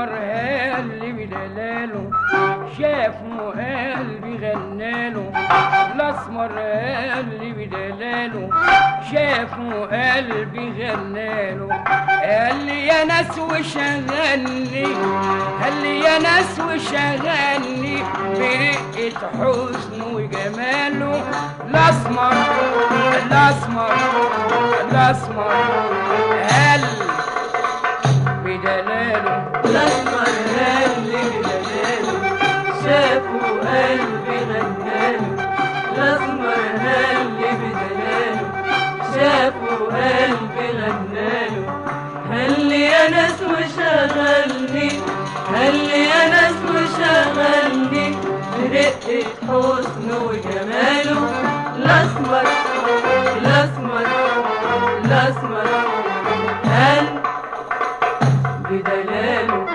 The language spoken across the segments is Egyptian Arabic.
الاسمر اللي بدلاله شافه قلبي غناله الاسمر اللي بدلاله شافه قلبي غناله قال لي يا ناس وشغلني قال لي يا ناس وشغلني برقة حزنه وجماله الاسمر الاسمر الاسمر قال بدلاله الأسمر اللي بدلاله شافوا قلبي غناله الأسمر اللي بدلاله شافوا قلبي غناله هل يا ناس وشغلني هل يا ناس وشغلني برقة حسنه وجماله الأسمر الأسمر الأسمر هل بدلاله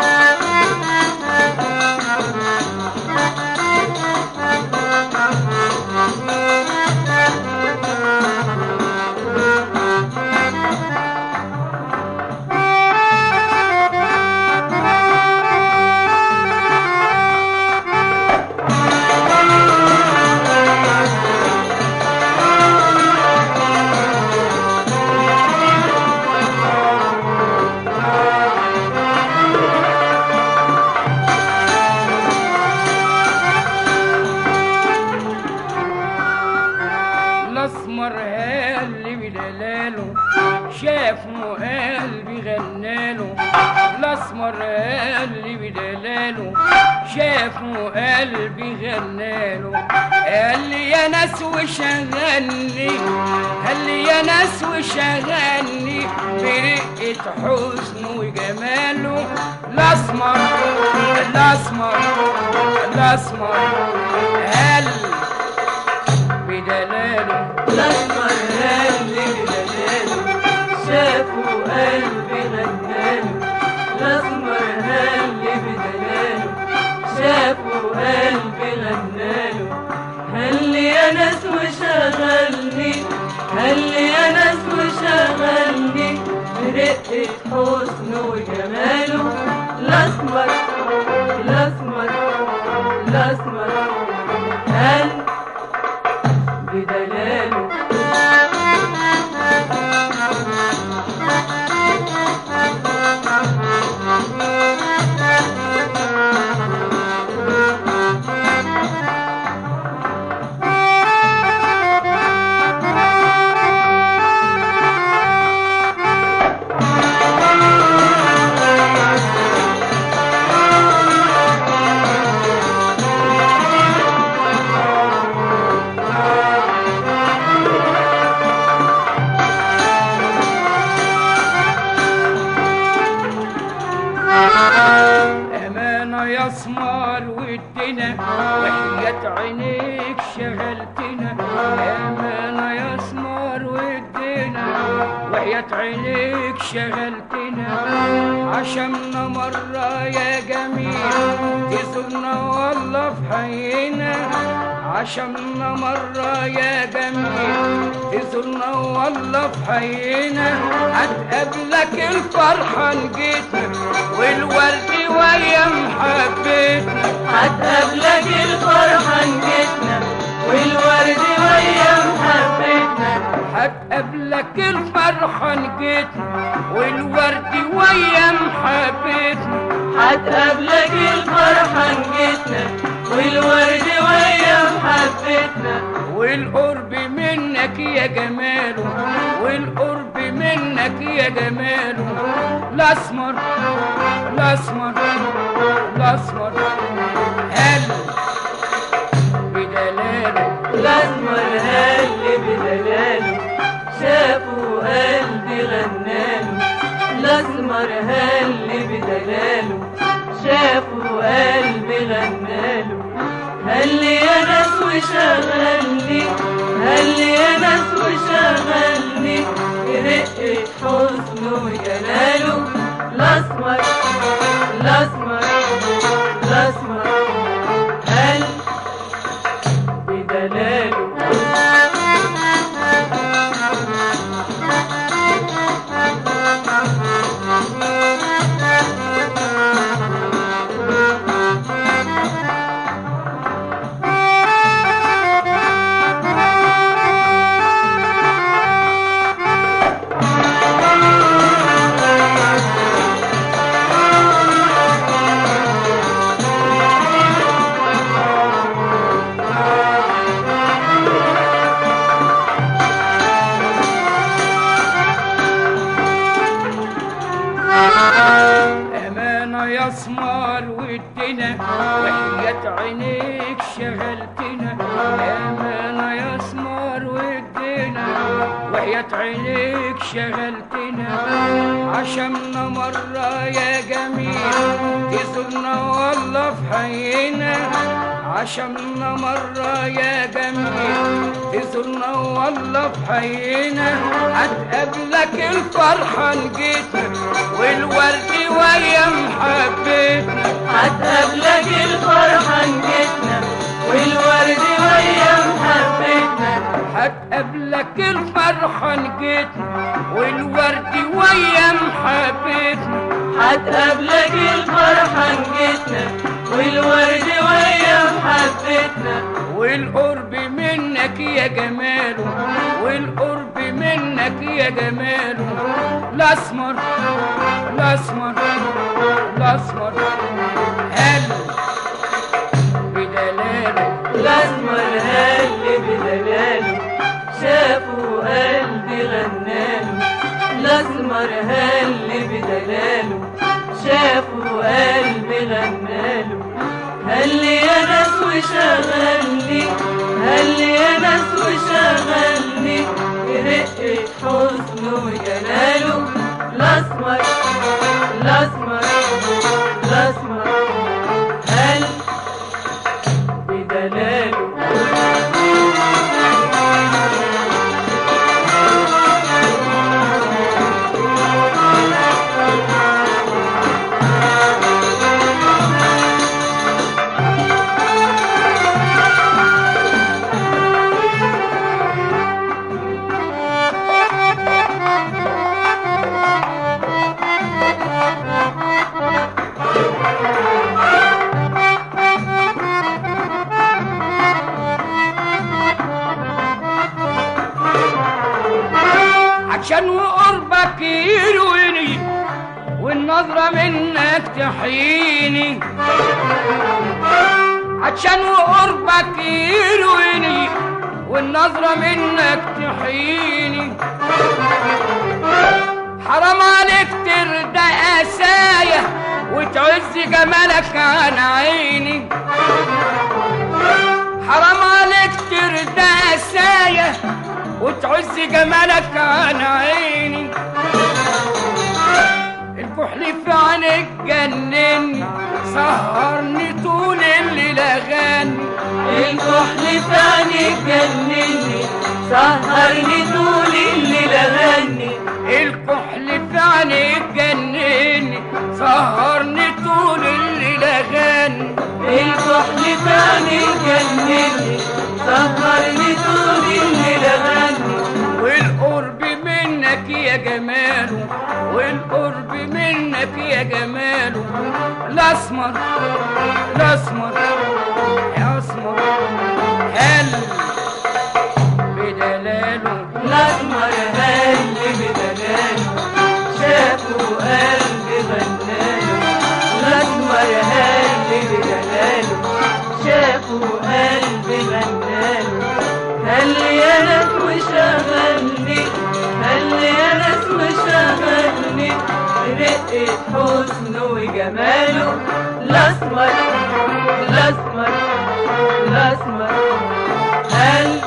الاسمر اللي بدلاله شافه قلبي غناله الاسمر اللي بدلاله شافه قلبي غناله قال لي يا ناس وشغلني قال لي يا ناس وشغلني برقة حزنه وجماله الاسمر الاسمر الاسمر قال بدلاله الأسمر اللي بدلاله شافوا قلبي غناله الأسمر اللي بدلاله شافوا قلبي غناله هل يا ناس وشغلني هل يا ناس وشغلني برقة حسنه وجماله الأسمر الأسمر الأسمر هل بدلاله أمانة يا اسمر ودنا وحياة عينيك شغلتنا أمانة يا اسمر ودنا وحياة عينيك شغلتنا عشمنا مرة يا جميل تزورنا والله في حينا عشمنا مرة يا جميل تزورنا والله في حينا هتقابلك الفرحة نجيتنا والورد ويا محبتنا هتقابلك الفرحة نجتنا والورد ويا محبتنا هتقابلك الفرحة نجيتنا والورد ويا محبتنا هتقابلك الفرحة نجتنا والورد ويا محبتنا والقرب منك يا جماله والقرب منك يا جماله الاسمر الاسمر الاسمر هل بدلاله الأسمر اللي بدلاله شافوا قلبي غناله الأسمر اللي بدلاله شافوا قلبي غناله هل يا ناس وشغلني هل يا ناس وشغلني رقة حسنه وجلاله الأسمر الأسمر الأسمر هل بدلاله Thank you. أمانة يا اسمر ودنا وحياة عينيك شغلتنا أمانة يا اسمر ودنا وحياة عينيك شغلتنا عشمنا مرة يا جميل تزورنا والله في حينا عشمنا مرة يا جميل تزورنا والله في حينا هتقابلك الفرحة نجيتنا والورد ويا محبتنا هتقابلك الفرحة نجتنا والورد ويا محبتنا هتقابلك الفرحة نجيتنا والورد ويا محبتنا هتقابلك الفرحة نجتنا والورد ويا محبتنا والقرب منك يا جماله والقرب منك يا جماله الاسمر الاسمر الاسمر هل بدلاله الأسمر هل بدلاله شافوا قلبي غناله الأسمر هل بدلاله شافوا قلبي غناله هل يا ناس وشغلني هل يا ناس وشغلني رقة حسن وجلاله الأسمر الأسمر الأسمر هل بدلاله عشان وقربك يرويني والنظرة منك تحييني عشان وقربك يرويني والنظرة منك تحييني حرام عليك ترد قسايا وتعز جمالك عن عيني حرام عليك ترد قسايا وتعز جمالك عن عيني الكحل في عينك جنني سهرني طول الليل اغاني الكحل في عينيك جنني سهرني طول الليل اغني الكحل في عينك جنني سهرني طول الليل اغاني الكحل في عينيك جنني سهرني طول الليل اغني والقرب منك يا جماله والقرب منك يا جماله الاسمر الاسمر يا اسمر هل بدلاله الاسمر هل بدلاله شافوا قلبي غناله الاسمر هل بدلاله شافوا قلبي غناله هل يا ناس وشغلني هل يا ناس وشغلني رقة حسن وجماله الاسمر الاسمر الاسمر هل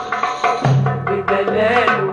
بدلاله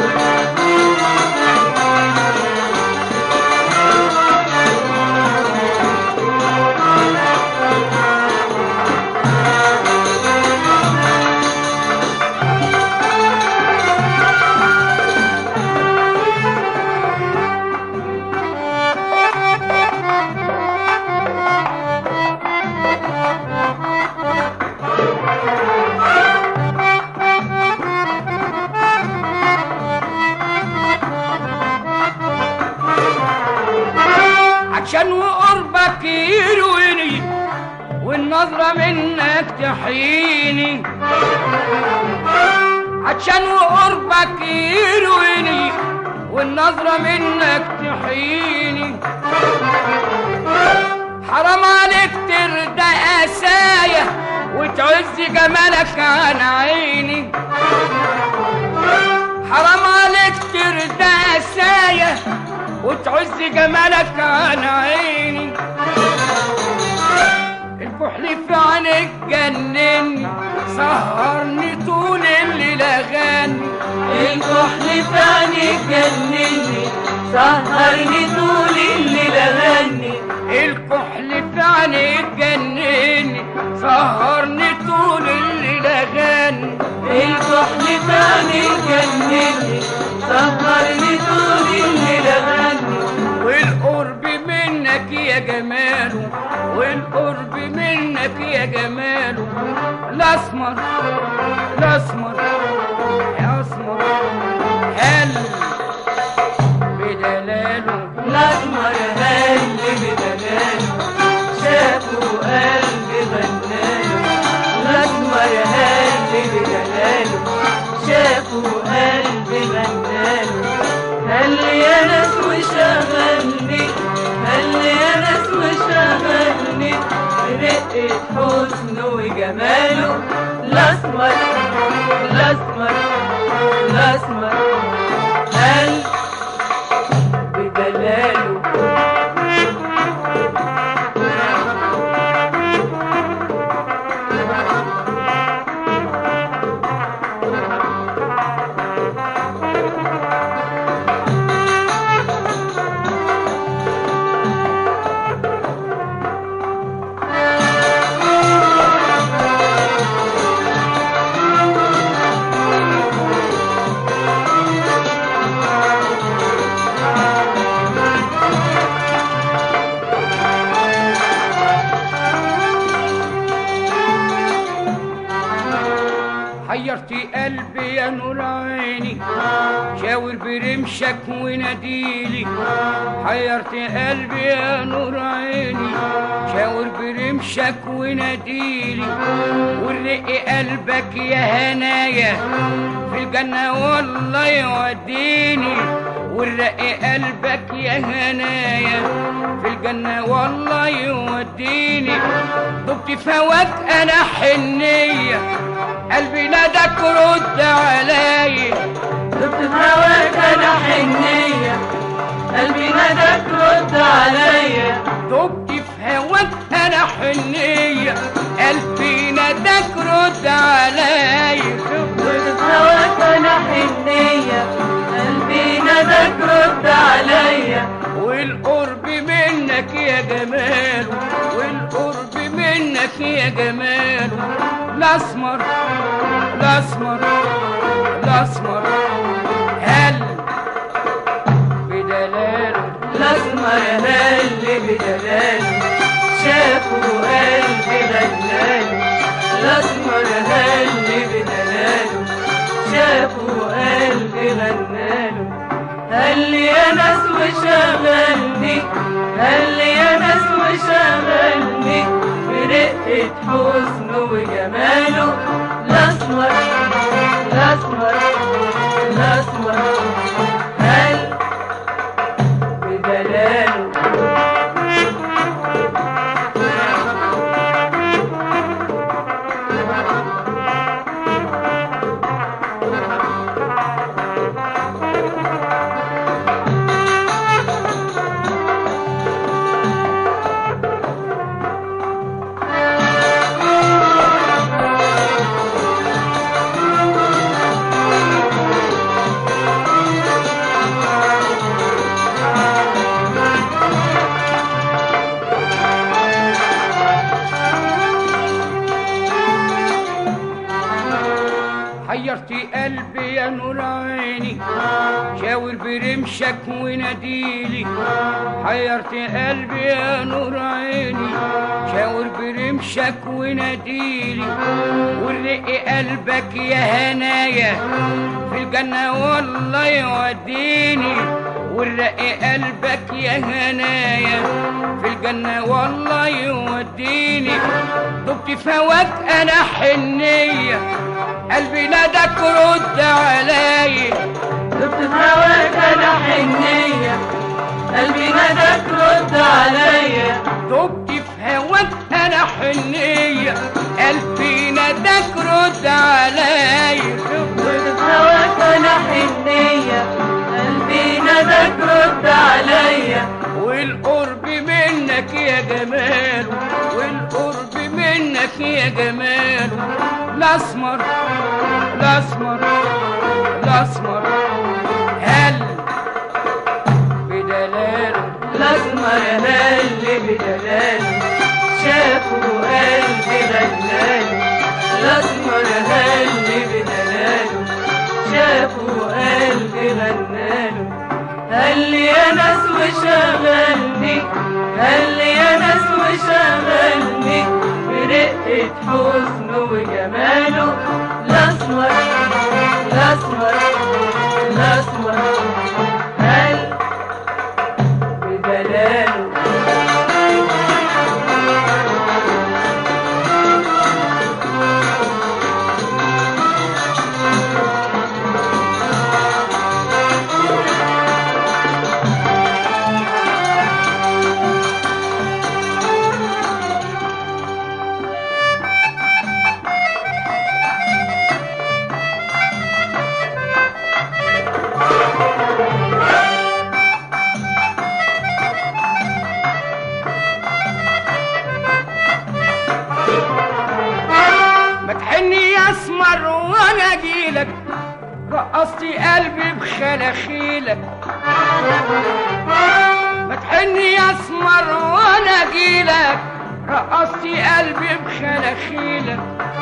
عشان وقربك يرويني والنظرة منك تحييني عشان وقربك يرويني والنظرة منك تحييني حرام عليك ترد قسايا وتعز جمالك عن عيني حرام عليك ترد قسايا وتعز جمالك عن عيني الكحل في عينك جنني سهرني طول الليل اغاني الكحل في عينيك جنني سهرني طول الليل اغني الكحل في عينك جنني سهرني طول الليل اغاني الكحل في عينيك جنني سهرني طول الليل اغني والقرب منك يا جماله والقرب منك يا جماله الاسمر الاسمر يا اسمر هل بدلاله الاسمر هل بدلاله شافوا قلبي غناله الاسمر هل بدلاله شافوا قلبي غناله هل يا ناس وشغلني هل يا ناس وشغلني رقة حسنه وجماله الاسمر الاسمر الاسمر هل بدلاله حيرتي قلبي يا نور عيني شاور برمشك وناديلي حيرتي قلبي يا نور عيني شاور برمشك وناديلي ورق قلبك يا هنايا في الجنة والله يوديني ورق قلبك يا هنايا في الجنة والله يوديني دبت في هواك أنا حنية قلبي نادك رد عليا دبت في هواك انا حنية قلبي نادك رد عليا دبت في هواك أنا حنية قلبي نادك رد عليا دبت في هواك انا حنية قلبي نادك رد عليا والقرب منك يا جمال والقرب منك يا جمال الاسمر الاسمر الاسمر هل بدلاله الاسمر هل بدلاله شافوا قلبي غناله الاسمر هل بدلاله شافوا قلبي غناله هل يا ناس وشغلني هل يا ناس وشغلني برقة حسنه وجماله الاسمر الاسمر الاسمر هل بدلاله حيرتي قلبي يا نور عيني شاور برمشك وناديلي حيرتي قلبي يا نور عيني شاور برمشك وناديلي ورق قلبك يا هنايا في الجنة والله يوديني ورق قلبك يا هنايا في الجنة والله يوديني دبت في هواك أنا حنية قلبي نادك رد عليا دبت في هواك انا حنية قلبي نادك رد عليا دبت في هواك أنا حنية قلبي نادك رد عليا دبت في هواك انا حنية قلبي نادك رد عليا الأسمر هل بدلاله شافوا قلبي غلاله الأسمر هل بدلاله شافوا قلبي غلاله هل يا ناس وشغلني هل يا ناس وشغلني برقة حسنه وجماله الأسمر الأسمر الأسمر هل بدلاله ما تحني يا اسمر وانا اجيلك رقصتي قلبي بخلاخيلك ما تحني يا اسمر وانا اجيلك رقصتي قلبي بخلاخيلك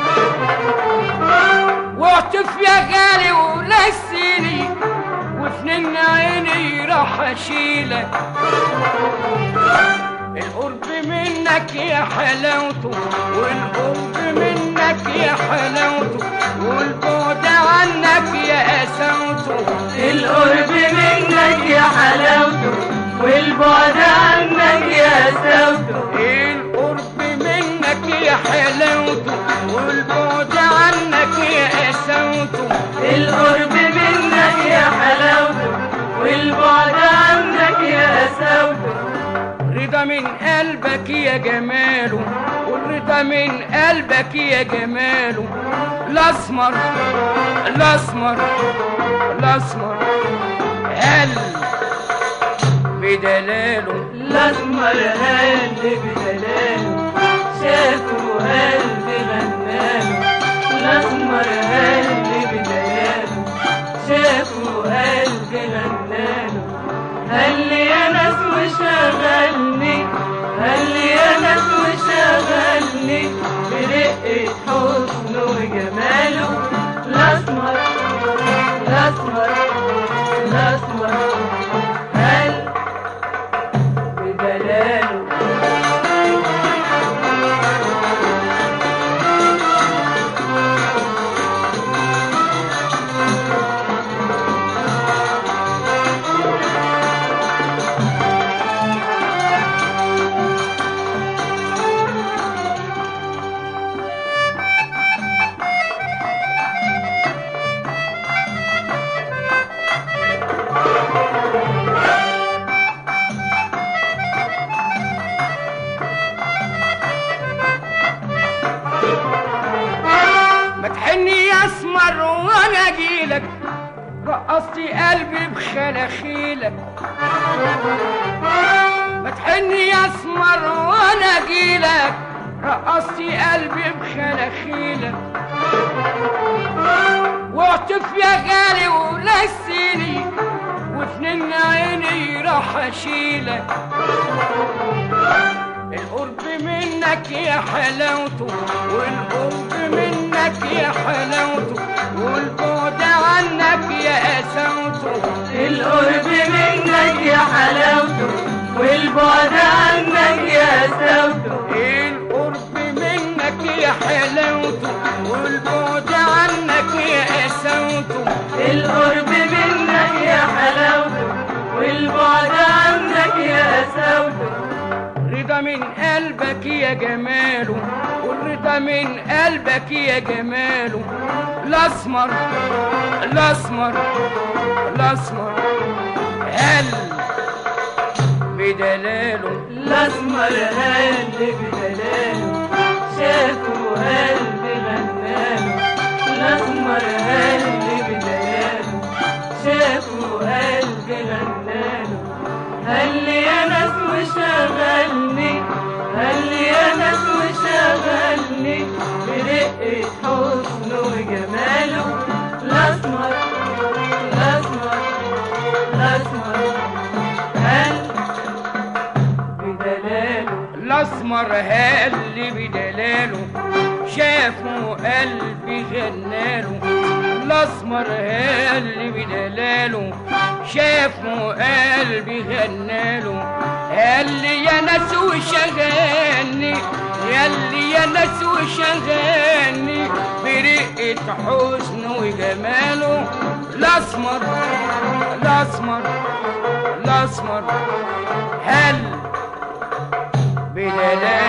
واعطف يا غالي ونسيني وفنن عيني راح اشيلك القرب منك يا حلاوته والقرب منك يا حلاوته والبعد عنك يا قساوته القرب منك يا حلاوته والبعد عنك يا سوته القرب منك يا حلاوته والبعد عنك يا قساوته القرب منك يا حلاوته والبعد عنك يا سوته رضا من قلبك يا جماله والرضا من قلبك يا جماله الاسمر الاسمر الاسمر هل بدلاله الأسمر هل بدلاله شافوا قلبي غناله الأسمر هل بدلاله شافوا قلبي غناله هل يا ناس وشغلني هل يا ناس وشغلني برقة حسنه وجماله الأسمر الأسمر الأسمر هل بدلاله ما تحني يا اسمر وانا اجيلك رقصتي قلبي بخلاخيلك ما تحني يا اسمر وانا اجيلك رقصتي قلبي بخلاخيلك واعطف يا غالي ونسيني وفنن عيني راح اشيلك القرب منك يا حلاوته والقرب منك يا حلاوته والبعد عنك يا قساوته القرب منك يا حلاوته والبعد عنك يا سوته القرب منك يا حلاوته والبعد عنك يا قساوته القرب منك يا حلاوته والبعد عنك يا سوته رضا من قلبك يا جماله والرضا من قلبك يا جماله الاسمر الاسمر الاسمر هل بدلاله الأسمر هل بدلاله شافوا قلبي غناله الأسمر هل بدلاله شافوا قلبي غناله هل يا ناس وشغلني هل يا ناس وشغلني برقة حسنه وجماله الأسمر الأسمر الأسمر هل الاسمر هل بدلاله شافوا قلبي غناله الاسمر هل بدلاله شافوا قلبي غناله قال لي يا ناس وشغلني ياللي يا ناس وشغلني برقة حسن وجماله الاسمر الاسمر الاسمر هل بدلاله